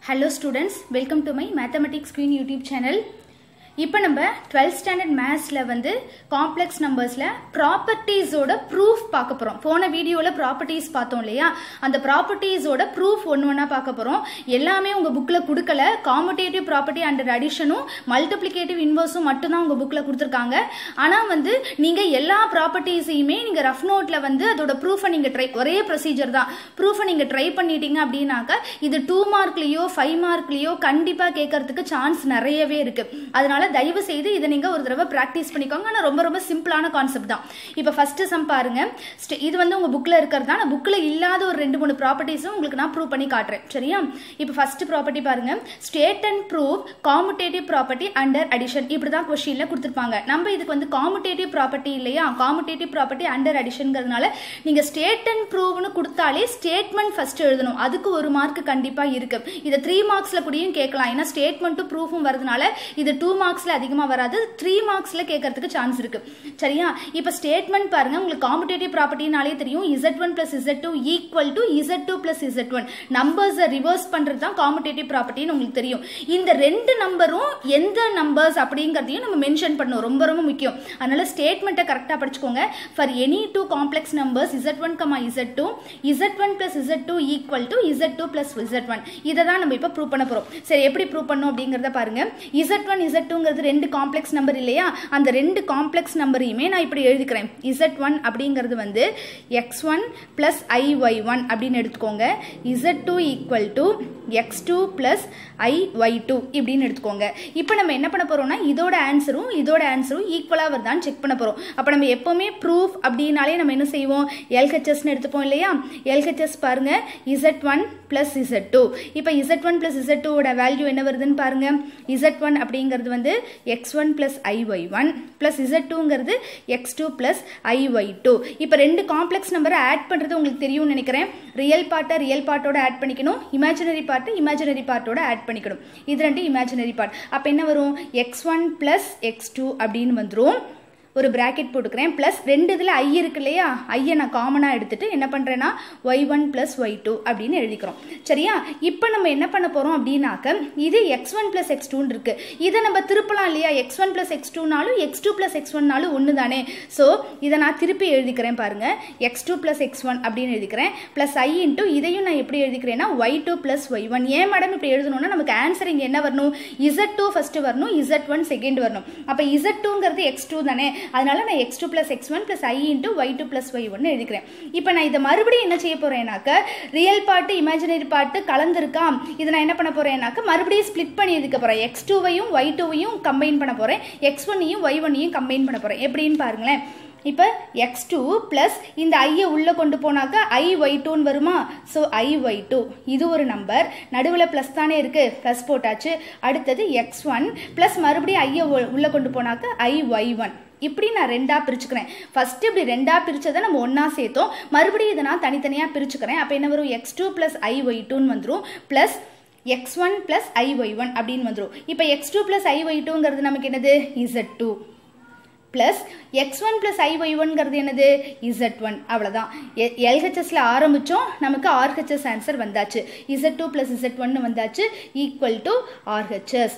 hello students welcome to my mathematics queen YouTube channel இப்போ நம்ம twelfth standard மேத்ஸில் வந்து complex நம்பர்ஸில் ப்ராப்பர்ட்டிஸோட proof பார்க்க போகிறோம் போன வீடியோவில் ப்ராப்பர்ட்டிஸ் பார்த்தோம் இல்லையா அந்த ப்ராப்பர்ட்டிஸோட ப்ரூஃப் ஒன்று ஒன்றா பார்க்க போகிறோம் எல்லாமே உங்கள் புக்கில் கொடுக்கல காம்படேட்டிவ் ப்ராப்பர்ட்டி அண்டர் அடிஷனும் மல்டிப்ளிகேட்டிவ் இன்வர்ஸும் மட்டும்தான் உங்கள் புக்கில் கொடுத்துருக்காங்க ஆனால் வந்து நீங்கள் எல்லா ப்ராப்பர்ட்டிஸையுமே நீங்கள் ரஃப் நோட்டில் வந்து அதோட ப்ரூஃபை நீங்கள் ட்ரை ஒரே ப்ரொசீஜர் தான் ப்ரூஃபை நீங்கள் ட்ரை பண்ணிட்டீங்க அப்படின்னாக்க இது டூ மார்க்லேயோ ஃபைவ் மார்க்லேயோ கண்டிப்பாக கேட்கறதுக்கு சான்ஸ் நிறையவே இருக்கு அதனால தயவு செய்து இதை நீங்கள் ஒரு தடவை ப்ராக்டிஸ் பண்ணிக்கோங்க ஆனால் ரொம்ப ரொம்ப சிம்பிளான கான்செப்ட் தான் இப்போ ஃபர்ஸ்ட் சம் பாருங்க ஸ்டே- இது வந்து உங்கள் புக்கில் இருக்கிறது தான் புக்கில் இல்லாத ஒரு ரெண்டு மூணு ப்ராப்பர்ட்டிஸும் உங்களுக்கு நான் ப்ரூவ் பண்ணி காட்டுறேன் சரியா இப்போ ஃபர்ஸ்ட் ப்ராப்பர்ட்டி பாருங்க state and prove commutative property under addition இப்படி தான் கொஸ்டினில் கொடுத்துருப்பாங்க நம்ம இதுக்கு வந்து காமுடேட்டிவ் ப்ராப்பர்ட்டி இல்லையா காமுடேட்டிவ் ப்ராப்பர்ட்டி அண்டர் அடிஷன்ங்கிறதுனால நீங்கள் ஸ்டேட் அண்ட் ப்ரூவ்னு கொடுத்தாலே ஸ்டேட்மெண்ட் ஃபர்ஸ்ட் எழுதணும் அதுக்கு ஒரு மார்க் கண்டிப்பாக இருக்கு இதை த்ரீ மார்க்ஸில் கூடயும் கேட்கலாம் ஏன்னா ஸ்டேட்மெண்ட்டும் ப்ரூஃபும் வரதுனால இது டூ மார்க்ஸில் அதிகமாக வராது த்ரீ மார்க்ஸில் கேட்கறதுக்கு சான்ஸ் இருக்கு சரியா இப்போ ஸ்டேட்மெண்ட் பாருங்க உங்களுக்கு காம்படேட்டிவ் ப்ராப்பர்ட்டினாலே தெரியும் Z one plus Z two equal to Z two plus Z one நம்பர்ஸை ரிவர்ஸ் பண்ணுறது தான் காம்படேட்டிவ் ப்ராப்பர்ட்டின்னு உங்களுக்கு தெரியும் இந்த ரெண்டு நம்பரும் எந்த நம்பர்ஸ் அப்படிங்கிறதையும் நம்ம மென்ஷன் பண்ணணும் ரொம்ப ரொம்ப முக்கியம் அதனால ஸ்டேட்மெண்ட்டை கரெக்டாக படிச்சுக்கோங்க for any two complex numbers Z one comma Z two Z one plus Z two equal to Z two plus Z one இதை தான் நம்ம இப்போ ப்ரூவ் பண்ண போகிறோம் சரி எப்படி ப்ரூவ் பண்ணோம் அப்படிங்கிறத பாருங்க இசட் ஒன் இசட் டூங்கிறது ரெண்டு காம்ப்ளெக்ஸ் நம்பர் இல்லையா அந்த ரெண்டு காம்ப்ளெக்ஸ் நம்பரையுமே நான் இப்படி எழுதிக்கிறேன் இசட் ஒன் அப்படிங்கிறது வந்து எக்ஸ் ஒன் பிளஸ் ஐ ஒய் ஒன் அப்படின்னு எடுத்துக்கோங்க Z two equal to X two plus I Y two இப்படின்னு எடுத்துக்கோங்க இப்போ நம்ம என்ன பண்ண போறோம்னா இதோட ஆன்சரும் இதோட ஆன்சரும் ஈக்குவலாக வருதான்னு செக் பண்ண போறோம் அப்போ நம்ம எப்பவுமே ப்ரூஃப் அப்படின்னாலே நம்ம என்ன செய்வோம் எல்ஹெச்எஸ்னு எடுத்துப்போம் இல்லையா எல்ஹெச்எஸ் பாருங்க Z one plus Z two இப்போ இசட் ஒன் பிளஸ் இசட் டூவோட வேல்யூ என்ன வருதுன்னு பாருங்க இசட் ஒன் அப்படிங்கிறது வந்து எக்ஸ் ஒன் பிளஸ் ஐ ஒய் ஒன் பிளஸ் இசட் டூங்கிறது எக்ஸ் டூ பிளஸ் ஐ ஒய் டூ இப்போ ரெண்டு காம்ப்ளெக்ஸ் நம்பரை ஆட் பண்ணுறது உங்களுக்கு தெரியும்னு நினைக்கிறேன் ரியல் பார்ட்டை ரியல் பார்ட்டோட ஆட் பண்ணிக்கணும் இமேஜினரி பார்ட்டை இமேஜினரி பார்ட்டோட ஆட் பண்ணிக்கணும் இது ரெண்டு இமேஜினரி பார்ட் அப்போ என்ன வரும் X one plus X two அப்படின்னு வந்துடும் ஒரு பிராக்கெட் போட்டுக்கிறேன் ப்ளஸ் ரெண்டு இதில் ஐ இருக்கு இல்லையா ஐயை நான் காமனாக எடுத்துட்டு என்ன பண்ணுறேன்னா Y one plus Y two அப்படின்னு எழுதிக்கிறோம் சரியா இப்போ நம்ம என்ன பண்ண போகிறோம் அப்படின்னாக்க இது எக்ஸ் ஒன் ப்ளஸ் எக்ஸ் டூன்னு இருக்கு இதை நம்ம திருப்பலாம் இல்லையா எக்ஸ் ஒன் ப்ளஸ் எக்ஸ் டூனாலும் எக்ஸ் டூ ப்ளஸ் எக்ஸ் ஒன்னாலும் ஒன்று தானே ஸோ இதை நான் திருப்பி எழுதிக்கிறேன் பாருங்க X two plus X one அப்படின்னு எழுதிக்கிறேன் ப்ளஸ் ஐ இன்ட்டு இதையும் நான் எப்படி எழுதிக்கிறேன்னா Y two plus Y one ஏன் மேடம் இப்படி எழுதணும்னா நமக்கு ஆன்சர் இங்கே என்ன வரணும் இசட் டூ ஃபஸ்ட்டு வரணும் இசட் ஒன் செகண்ட் வரணும் அப்போ இசட் டூங்கிறது எக்ஸ் டூ தானே அதனால நான் X two plus X one plus I into Y two plus Y one எழுதிக்கிறேன் இப்போ நான் இதை மறுபடியும் என்ன செய்ய போறேன்னாக்க ரியல் பார்ட்டு இமேஜினரி பார்ட்டு கலந்துருக்கா இதை நான் என்ன பண்ண போறேன்னாக்க மறுபடியும் ஸ்ப்ளிட் பண்ணி எழுதிக்க போறேன் எக்ஸ் டூவையும் ஒய் டூவையும் கம்பைன் பண்ண போறேன் எக்ஸ் ஒன்னையும் ஒய் ஒன்னையும் கம்பைன் பண்ண போறேன் எப்படின்னு பாருங்களேன் இப்போ எக்ஸ் டூ ப்ளஸ் இந்த ஐயை உள்ளே கொண்டு போனாக்கா ஐ ஒய் டூன்னு வருமா ஸோ ஐ ஒய் டூ இது ஒரு நம்பர் நடுவில் ப்ளஸ் தானே இருக்குது ப்ளஸ் போட்டாச்சு அடுத்தது எக்ஸ் ஒன் ப்ளஸ் மறுபடியும் ஐயை உள்ளே கொண்டு போனாக்கா ஐ ஒய் ஒன் இப்படி நான் ரெண்டா பிரிச்சுக்கிறேன் ஃபர்ஸ்ட் இப்படி ரெண்டா பிரிச்சதை நம்ம ஒண்ணா சேர்த்தோம் மறுபடியும் இதை நான் தனித்தனியா பிரிச்சுக்கிறேன் அப்போ என்ன வரும் எக்ஸ் டூ பிளஸ் ஐ ஒய் டூன்னு வந்துடும் பிளஸ் எக்ஸ் ஒன் பிளஸ் ஐ ஒய் ஒன் அப்படின்னு வந்துடும் இப்போ எக்ஸ் டூ பிளஸ் ஐ ஒய் டூங்கிறது நமக்கு என்னது z two plus X one plus i y ஒன்ங்கிறது என்னது இசட் ஒன் அவ்வளோதான் எல்ஹெச்எஸில் ஆரம்பித்தோம் நமக்கு ஆர்ஹெச்எஸ் ஆன்சர் வந்தாச்சு இசட் டூ ப்ளஸ் இசட் ஒன்னு வந்தாச்சு equal to RHS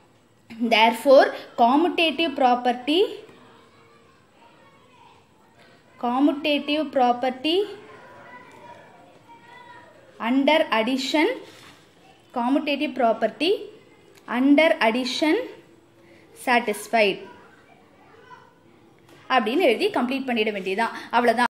therefore commutative property commutative property under addition commutative property under addition satisfied அப்படின்னு எழுதி கம்ப்ளீட் பண்ணிட வேண்டியதுதான் அவ்வளோதான்